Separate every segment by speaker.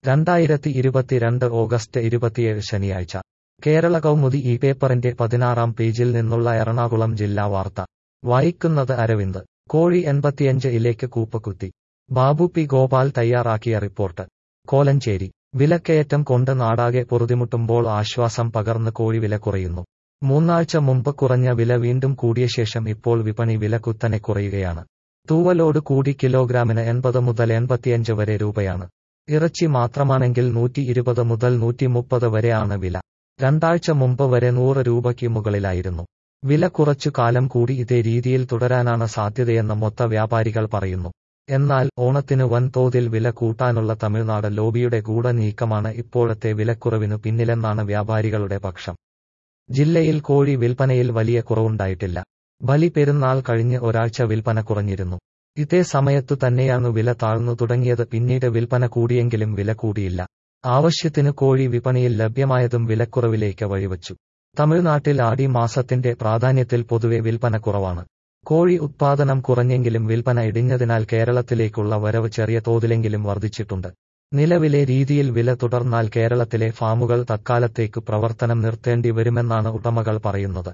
Speaker 1: രണ്ടായിരത്തി ഇരുപത്തിരണ്ട് ഓഗസ്റ്റ് ഇരുപത്തിയേഴ് ശനിയാഴ്ച കേരള കൗമുദി ഈ പേപ്പറിന്റെ പതിനാറാം പേജിൽ നിന്നുള്ള എറണാകുളം ജില്ലാ വാർത്ത വായിക്കുന്നത് അരവിന്ദ് കോഴി എൺപത്തിയഞ്ച് ഇലേക്ക് കൂപ്പക്കുത്തി ബാബു പി ഗോപാൽ തയ്യാറാക്കിയ റിപ്പോർട്ട് കോലഞ്ചേരി വിലക്കയറ്റം കൊണ്ട് നാടാകെ പൊറുതിമുട്ടുമ്പോൾ ആശ്വാസം പകർന്ന് കോഴി വില കുറയുന്നു മൂന്നാഴ്ച മുമ്പ് കുറഞ്ഞ വില വീണ്ടും കൂടിയ ശേഷം ഇപ്പോൾ വിപണി വില കുത്തനെ കുറയുകയാണ് തൂവലോട് കൂടി കിലോഗ്രാമിന് എൺപത് മുതൽ എൺപത്തിയഞ്ച് വരെ രൂപയാണ് ഇറച്ചി മാത്രമാണെങ്കിൽ നൂറ്റി ഇരുപത് മുതൽ നൂറ്റി മുപ്പത് വരെയാണ് വില രണ്ടാഴ്ച മുമ്പ് വരെ നൂറ് രൂപയ്ക്ക് മുകളിലായിരുന്നു വില കുറച്ചു കാലം കൂടി ഇതേ രീതിയിൽ തുടരാനാണ് സാധ്യതയെന്ന് മൊത്ത വ്യാപാരികൾ പറയുന്നു എന്നാൽ ഓണത്തിന് വൻതോതിൽ വില കൂട്ടാനുള്ള തമിഴ്നാട് ലോബിയുടെ ഗൂഢനീക്കമാണ് ഇപ്പോഴത്തെ വിലക്കുറവിനു പിന്നിലെന്നാണ് വ്യാപാരികളുടെ പക്ഷം ജില്ലയിൽ കോഴി വിൽപ്പനയിൽ വലിയ കുറവുണ്ടായിട്ടില്ല ബലി പെരുന്നാൾ കഴിഞ്ഞ് ഒരാഴ്ച വിൽപ്പന കുറഞ്ഞിരുന്നു ഇതേ സമയത്തു തന്നെയാണ് വില താഴ്ന്നു തുടങ്ങിയത് പിന്നീട് വിൽപ്പന കൂടിയെങ്കിലും വില കൂടിയില്ല ആവശ്യത്തിന് കോഴി വിപണിയിൽ ലഭ്യമായതും വിലക്കുറവിലേക്ക് വഴിവച്ചു തമിഴ്നാട്ടിൽ ആടി മാസത്തിന്റെ പ്രാധാന്യത്തിൽ പൊതുവെ വിൽപ്പന കുറവാണ് കോഴി ഉത്പാദനം കുറഞ്ഞെങ്കിലും വിൽപ്പന ഇടിഞ്ഞതിനാൽ കേരളത്തിലേക്കുള്ള വരവ് ചെറിയ തോതിലെങ്കിലും വർദ്ധിച്ചിട്ടുണ്ട് നിലവിലെ രീതിയിൽ വില തുടർന്നാൽ കേരളത്തിലെ ഫാമുകൾ തൽക്കാലത്തേക്ക് പ്രവർത്തനം നിർത്തേണ്ടി വരുമെന്നാണ് ഉടമകൾ പറയുന്നത്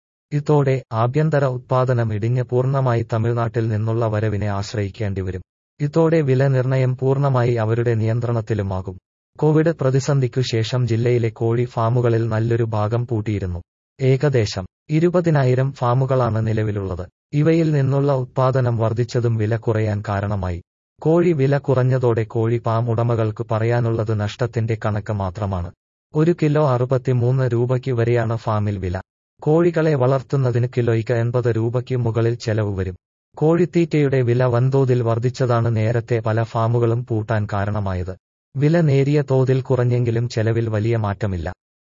Speaker 1: ഇതോടെ ആഭ്യന്തര ഉത്പാദനം ഇടിഞ്ഞ് പൂർണ്ണമായി തമിഴ്നാട്ടിൽ നിന്നുള്ള വരവിനെ ആശ്രയിക്കേണ്ടി വരും ഇതോടെ വില നിർണയം പൂർണ്ണമായി അവരുടെ നിയന്ത്രണത്തിലുമാകും കോവിഡ് പ്രതിസന്ധിക്കു ശേഷം ജില്ലയിലെ കോഴി ഫാമുകളിൽ നല്ലൊരു ഭാഗം പൂട്ടിയിരുന്നു ഏകദേശം ഇരുപതിനായിരം ഫാമുകളാണ് നിലവിലുള്ളത് ഇവയിൽ നിന്നുള്ള ഉത്പാദനം വർദ്ധിച്ചതും വില കുറയാൻ കാരണമായി കോഴി വില കുറഞ്ഞതോടെ കോഴി ഫാം ഉടമകൾക്ക് പറയാനുള്ളത് നഷ്ടത്തിന്റെ കണക്ക് മാത്രമാണ് ഒരു കിലോ അറുപത്തിമൂന്ന് രൂപയ്ക്ക് വരെയാണ് ഫാമിൽ വില കോഴികളെ വളർത്തുന്നതിന് കിലോയ്ക്ക് എൺപത് രൂപയ്ക്ക് മുകളിൽ ചെലവ് വരും കോഴിത്തീറ്റയുടെ വില വൻതോതിൽ വർദ്ധിച്ചതാണ് നേരത്തെ പല ഫാമുകളും പൂട്ടാൻ കാരണമായത് വില നേരിയ തോതിൽ കുറഞ്ഞെങ്കിലും ചെലവിൽ വലിയ മാറ്റമില്ല